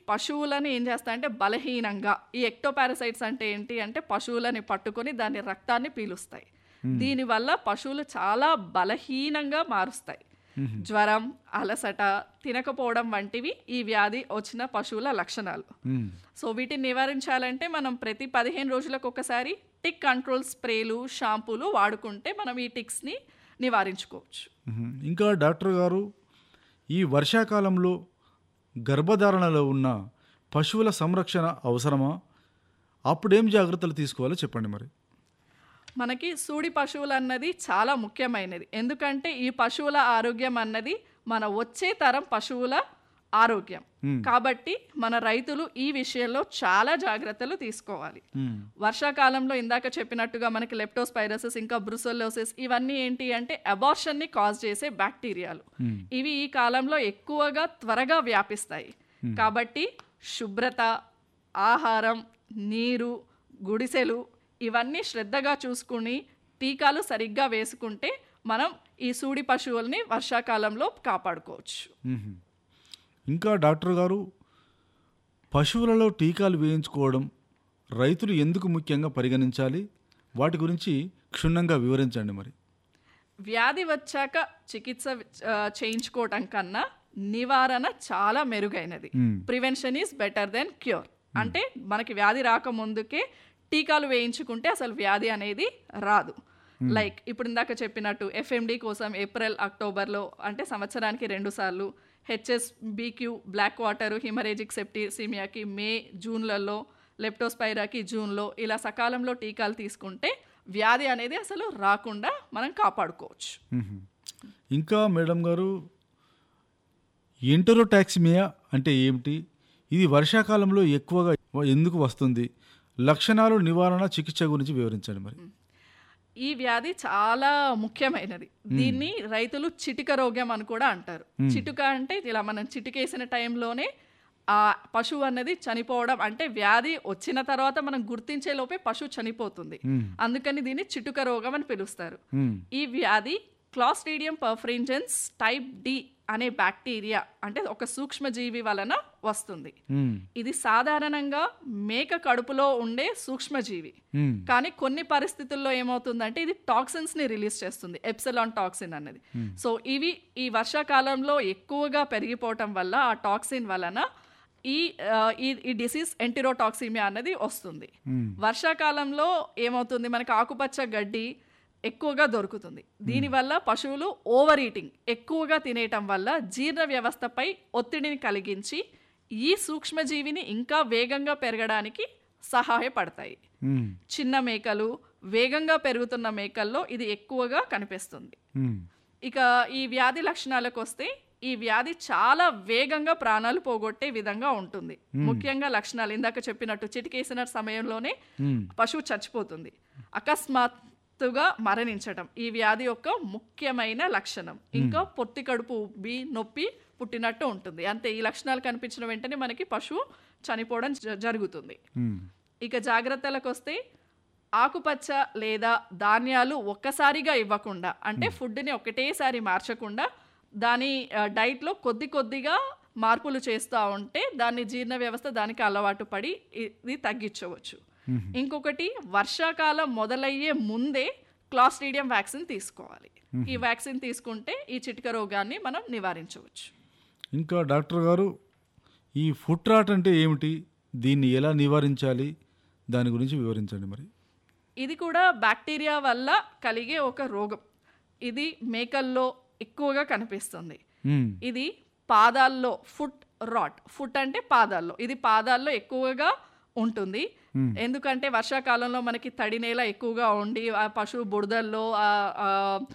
పశువులని ఏం చేస్తాయంటే బలహీనంగా ఈ ఎక్టోపారసైట్స్ అంటే ఏంటి అంటే పశువులని పట్టుకొని దాని రక్తాన్ని పీలుస్తాయి దీనివల్ల పశువులు చాలా బలహీనంగా మారుస్తాయి జ్వరం అలసట తినకపోవడం వంటివి ఈ వ్యాధి వచ్చిన పశువుల లక్షణాలు మ్మ్. సో వీటిని నివారించాలంటే మనం ప్రతి పదిహేను రోజులకు ఒకసారి టిక్ కంట్రోల్ స్ప్రేలు షాంపూలు వాడుకుంటే మనం ఈ టిక్స్ని నివారించుకోవచ్చు మ్మ్. ఇంకా డాక్టర్ గారు ఈ వర్షాకాలంలో గర్భధారణలో ఉన్న పశువుల సంరక్షణ అవసరమా అప్పుడేం జాగ్రత్తలు తీసుకోవాలో చెప్పండి మరి మనకి సూడి పశువులు అన్నది చాలా ముఖ్యమైనది ఎందుకంటే ఈ పశువుల ఆరోగ్యం అన్నది మన వచ్చే తరం పశువుల ఆరోగ్యం కాబట్టి మన రైతులు ఈ విషయంలో చాలా జాగ్రత్తలు తీసుకోవాలి మ్మ్. వర్షాకాలంలో ఇందాక చెప్పినట్టుగా మనకి లెప్టోస్పైరసిస్ ఇంకా బ్రుసెల్లోసిస్ ఇవన్నీ ఏంటి అంటే అబార్షన్ని కాజ్ చేసే బ్యాక్టీరియాలు ఇవి ఈ కాలంలో ఎక్కువగా త్వరగా వ్యాపిస్తాయి కాబట్టి శుభ్రత ఆహారం నీరు గుడిసెలు ఇవన్నీ శ్రద్ధగా చూసుకుని టీకాలు సరిగ్గా వేసుకుంటే మనం ఈ సూడి పశువుల్ని వర్షాకాలంలో కాపాడుకోవచ్చు మ్మ్. ఇంకా డాక్టర్ గారు పశువులలో టీకాలు వేయించుకోవడం రైతులు ఎందుకు ముఖ్యంగా పరిగణించాలి వాటి గురించి క్షుణ్ణంగా వివరించండి మరి వ్యాధి వచ్చాక చికిత్స ఆ, చేయించుకోవటం కన్నా నివారణ చాలా మెరుగైనది prevention is better than cure అంటే మనకి వ్యాధి రాకముందుకే టీకాలు వేయించుకుంటే అసలు వ్యాధి అనేది రాదు లైక్ ఇప్పుడు ఇందాక చెప్పినట్టు ఎఫ్ఎండి కోసం ఏప్రిల్ అక్టోబర్లో అంటే సంవత్సరానికి రెండు సార్లు HS BQ black water haemorrhagic సెప్టిసిమియాకి మే జూన్లలో లెప్టోస్పైరాకి జూన్లో ఇలా సకాలంలో టీకాలు తీసుకుంటే వ్యాధి అనేది అసలు రాకుండా మనం కాపాడుకోవచ్చు మ్మ్. ఇంకా మేడం గారు ఎంటరోటాక్సిమియా అంటే ఏమిటి ఇది వర్షాకాలంలో ఎక్కువగా ఎందుకు వస్తుంది లక్షణాలు నివారణ చికిత్స గురించి వివరించండి మరి ఈ వ్యాధి చాలా ముఖ్యమైనది దీన్ని రైతులు చిటిక రోగం అని కూడా అంటారు చిటుక అంటే ఇలా మనం చిటికేసిన టైంలోనే ఆ పశువు అన్నది చనిపోవడం అంటే వ్యాధి వచ్చిన తర్వాత మనం గుర్తించే లోపే పశువు చనిపోతుంది అందుకని దీన్ని చిటుక రోగం అని పిలుస్తారు మ్మ్. ఈ వ్యాధి క్లాస్ట్రీడియం పర్ఫ్రింజెన్స్ టైప్ డి అనే బ్యాక్టీరియా అంటే ఒక సూక్ష్మజీవి వలన వస్తుంది మ్మ్. ఇది సాధారణంగా మేక కడుపులో ఉండే సూక్ష్మజీవి మ్మ్. కానీ కొన్ని పరిస్థితుల్లో ఏమవుతుందంటే ఇది టాక్సిన్స్ ని రిలీజ్ చేస్తుంది ఎప్సలాన్ టాక్సిన్ అనేది సో ఇవి ఈ వర్షాకాలంలో ఎక్కువగా పెరిగిపోవటం వల్ల ఆ టాక్సిన్ వలన ఈ ఆ, ఈ ఈ డిసీజ్ ఎంటిరోటాక్సిమియా అన్నది వస్తుంది వర్షాకాలంలో ఏమవుతుంది మనకి ఆకుపచ్చ గడ్డి ఎక్కువగా దొరుకుతుంది దీనివల్ల పశువులు ఓవర్ ఈటింగ్ ఎక్కువగా తినేయటం వల్ల జీర్ణ వ్యవస్థపై ఒత్తిడిని కలిగించి ఈ సూక్ష్మజీవిని ఇంకా వేగంగా పెరగడానికి సహాయపడతాయి మ్మ్. చిన్న మేకలు వేగంగా పెరుగుతున్న మేకల్లో ఇది ఎక్కువగా కనిపిస్తుంది మ్మ్. ఇక ఈ వ్యాధి లక్షణాలకు వస్తే ఈ వ్యాధి చాలా వేగంగా ప్రాణాలు పోగొట్టే విధంగా ఉంటుంది ముఖ్యంగా లక్షణాలు ఇందాక చెప్పినట్టు చిటికేసిన సమయంలోనే మ్మ్. పశువు చచ్చిపోతుంది అకస్మాత్తుగా మరణించడం ఈ వ్యాధి యొక్క ముఖ్యమైన లక్షణం ఇంకా పొత్తి కడుపు ఉబ్బి నొప్పి పుట్టినట్టు ఉంటుంది అంతే ఈ లక్షణాలు కనిపించిన వెంటనే మనకి పశువు చనిపోవడం జ- జరుగుతుంది మ్మ్. ఇక ఇక జాగ్రత్తలకు వస్తే ఆకుపచ్చ లేదా ధాన్యాలు ఒక్కసారిగా ఇవ్వకుండా అంటే ఫుడ్ని ఒకటేసారి మార్చకుండా దాని ఆ, డైట్లో కొద్ది కొద్దిగా మార్పులు చేస్తూ ఉంటే దాని జీర్ణ వ్యవస్థ దానికి అలవాటు పడి ఇది తగ్గించవచ్చు ఇంకొకటి వర్షాకాలం మొదలయ్యే ముందే క్లాస్ట్రీడియం వ్యాక్సిన్ తీసుకోవాలి ఈ వ్యాక్సిన్ తీసుకుంటే ఈ చిటిక రోగాన్ని మనం నివారించవచ్చు ఇంకా డాక్టర్ గారు ఈ ఫుట్ రాట్ అంటే ఏమిటి దీన్ని ఎలా నివారించాలి దాని గురించి వివరించండి మరి ఇది కూడా బ్యాక్టీరియా వల్ల కలిగే ఒక రోగం ఇది మేకల్లో ఎక్కువగా కనిపిస్తుంది మ్మ్. ఇది పాదాల్లో ఫుట్ రాట్ ఫుట్ అంటే పాదాల్లో ఇది పాదాల్లో ఎక్కువగా ఉంటుంది ఎందుకంటే వర్షాకాలంలో మనకి తడి నేల ఎక్కువగా ఉండి ఆ పశువు బురదల్లో ఆ- ఆ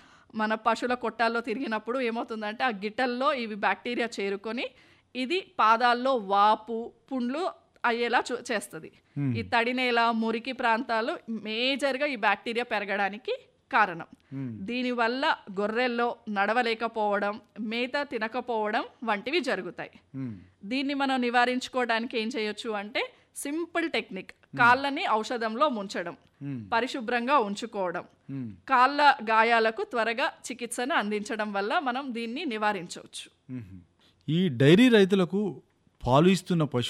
మన పశువుల కొట్టాల్లో తిరిగినప్పుడు ఏమవుతుందంటే ఆ గిట్టల్లో ఇవి బ్యాక్టీరియా చేరుకొని ఇది పాదాల్లో వాపు పుండ్లు అయ్యేలా చూ చేస్తుంది ఈ తడి నేల మురికి ప్రాంతాలు మేజర్గా ఈ బ్యాక్టీరియా పెరగడానికి కారణం దీనివల్ల గొర్రెల్లో నడవలేకపోవడం మేత తినకపోవడం వంటివి జరుగుతాయి మ్మ్. దీన్ని మనం నివారించుకోవడానికి ఏం చేయొచ్చు అంటే సింపుల్ టెక్నిక్ కాళ్ళని ఔషధంలో ముంచడం పరిశుభ్రంగా ఉంచుకోవడం మ్మ్. కాళ్ళ గాయాలకు త్వరగా చికిత్సను అందించడం వల్ల మనం దీన్ని నివారించవచ్చు మ్మ్. ఈ డైరీ రైతులకు పాలు ఇస్తున్న పశువులు